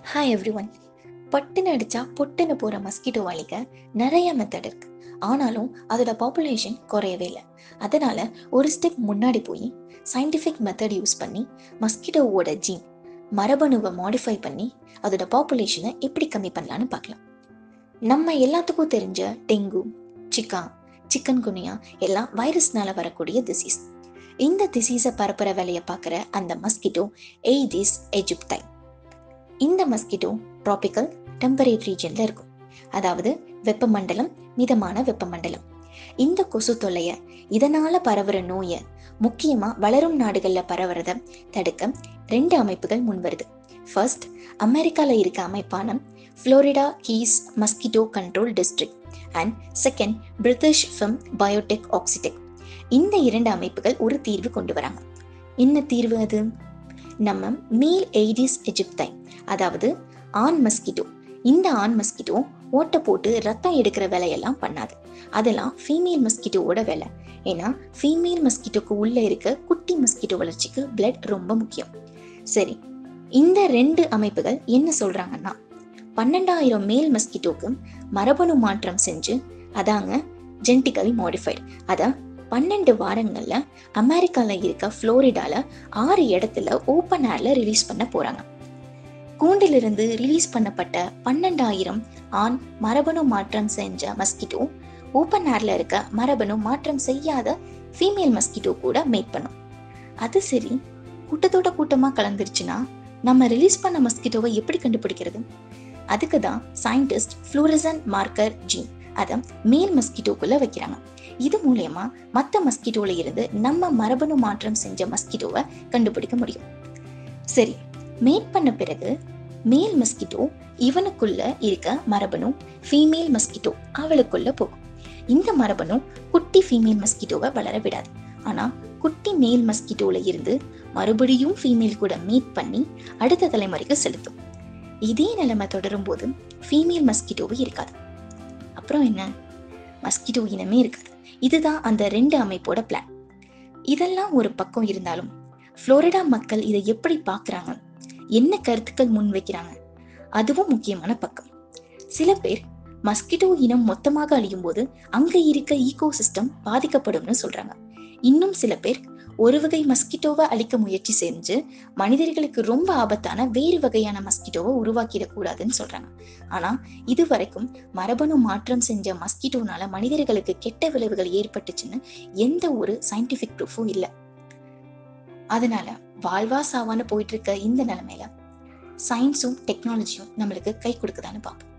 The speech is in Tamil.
ஹாய் எவ்ரி ஒன் பட்டுன்னு அடிச்சா பொட்டுன்னு போற மஸ்கிட்டோ அழிக்க நிறைய மெத்தட் இருக்கு ஆனாலும் அதோட பாப்புலேஷன் குறையவே இல்லை அதனால ஒரு ஸ்டெப் முன்னாடி போய் சயின்டிஃபிக் மெத்தட் யூஸ் பண்ணி மஸ்கிட்டோவோட ஜீன் மரபணுவை மாடிஃபை பண்ணி அதோட பாப்புலேஷனை எப்படி கம்மி பண்ணலான்னு பார்க்கலாம் நம்ம எல்லாத்துக்கும் தெரிஞ்ச டெங்கு சிக்கா சிக்கன் குனியா எல்லாம் வைரஸ்னால வரக்கூடிய டிசீஸ் இந்த டிசீஸை பரப்புற வேலையை பார்க்குற அந்த மஸ்கிட்டோ எய்டிஸ் எஜிப்தை இந்த மஸ்கிட்டோ ட்ராபிக்கல் டெம்பரேட் ரீஜன்ல இருக்கும் அதாவது வெப்பமண்டலம் மிதமான வெப்பமண்டலம் இந்த கொசு தொல்லைய இதனால பரவுற நோயை முக்கியமா வளரும் நாடுகள்ல பரவுறத தடுக்க ரெண்டு அமைப்புகள் முன்வருது ஃபர்ஸ்ட் அமெரிக்கால இருக்க அமைப்பான Florida Keys mosquito control district and second British firm biotech Oxitec இந்த இரண்டு அமைப்புகள் ஒரு தீர்வு கொண்டு வராங்க என்ன தீர்வு அது நம்ம மீல் எய்டிஸ் எஜிப்தை அதாவது ஆண் மஸ்கிட்டோ இந்த ஆண் மஸ்கிட்டோ ஓட்டை போட்டு ரத்தம் எடுக்கிற வேலையெல்லாம் பண்ணாது அதெல்லாம் ஃபீமேல் மஸ்கிட்டோவோட வேலை ஏன்னா ஃபீமேல் மஸ்கிட்டோக்கு உள்ள இருக்க குட்டி மஸ்கிட்டோ வளர்ச்சிக்கு பிளட் ரொம்ப முக்கியம் சரி இந்த ரெண்டு அமைப்புகள் என்ன சொல்றாங்கன்னா பன்னெண்டாயிரம் மேல் மஸ்கிட்டோக்கு மரபணு மாற்றம் செஞ்சு அதாங்க ஜெனட்டிக்கலி மாடிஃபைடு அதான் பன்னெண்டு வாரங்கள்ல அமெரிக்கால இருக்க ஃப்ளோரிடால ஆறு இடத்துல ஓப்பன் ஏர்ல ரிலீஸ் பண்ண போறாங்க கூண்டிலிருந்து ரிலீஸ் பண்ணப்பட்ட பன்னெண்டாயிரம் ஆண் மரபணு மாற்றம் செஞ்ச மஸ்கிட்டோ ஓப்பன் ஏர்ல இருக்க மரபணு மாற்றம் செய்யாத ஃபீமேல் மஸ்கிட்டோ கூட மேட் பண்ணும் அது சரி கூட்டத்தோட கூட்டமா கலந்துருச்சுன்னா நம்ம ரிலீஸ் பண்ண மஸ்கிட்டோவை எப்படி கண்டுபிடிக்கிறது அதுக்கு தான் சயின்டிஸ்ட் ஃப்ளூரசன் மார்க்கர் ஜீன் அதை மேல் மஸ்கிட்டோக்குள்ள வைக்கிறாங்க இது மூலயமா மற்ற மஸ்கிட்டோல இருந்து நம்ம மரபணு மாற்றம் செஞ்ச மஸ்கிட்டோவை கண்டுபிடிக்க முடியும் சரி மேட் பண்ண பிறகு மேல் மஸ்கிட்டோ இவனுக்குள்ள இருக்க மரபணு ஃபீமேல் மஸ்கிட்டோ அவளுக்குள்ள போகும் இந்த மரபணு குட்டி ஃபீமேல் மஸ்கிட்டோவை வளர விடாது ஆனா குட்டி மேல் மஸ்கிட்டோல இருந்து மறுபடியும் ஃபீமேல் கூட மீட் பண்ணி அடுத்த தலைமுறைக்கு செலுத்தும் இதே நிலைமை தொடரும் போது ஃபீமேல் மஸ்கிட்டோவு இருக்காது அப்புறம் என்ன மஸ்கிட்டோ இனமே இருக்காது இதுதான் அந்த ரெண்டு அமைப்போட பிளான் இதெல்லாம் ஒரு பக்கம் இருந்தாலும் புளோரிடா மக்கள் இதை எப்படி பார்க்கறாங்க என்ன கருத்துக்கள் முன் வைக்கிறாங்க அதுவும் முக்கியமான பக்கம் சில பேர் மஸ்கிட்டோ இனம் மொத்தமாக அழியும் போது அங்க இருக்க ஈகோ சிஸ்டம் பாதிக்கப்படும்னு சொல்றாங்க இன்னும் சில பேர் ஒரு வகை மஸ்கிட்டோவை அழிக்க முயற்சி செஞ்சு மனிதர்களுக்கு ரொம்ப ஆபத்தான வேறு வகையான மஸ்கிட்டோவை உருவாக்கிடக் கூடாதுன்னு சொல்றாங்க ஆனா இது வரைக்கும் மரபணு மாற்றம் செஞ்ச மஸ்கிட்டோனால மனிதர்களுக்கு கெட்ட விளைவுகள் ஏற்பட்டுச்சுன்னு எந்த ஒரு சயின்டிபிக் ப்ரூஃபும் இல்லை அதனால வாழ்வா சாவான்னு போயிட்டு இருக்க இந்த நிலைமையில சயின்ஸும் டெக்னாலஜியும் நம்மளுக்கு கை கொடுக்குதான்னு பார்ப்போம்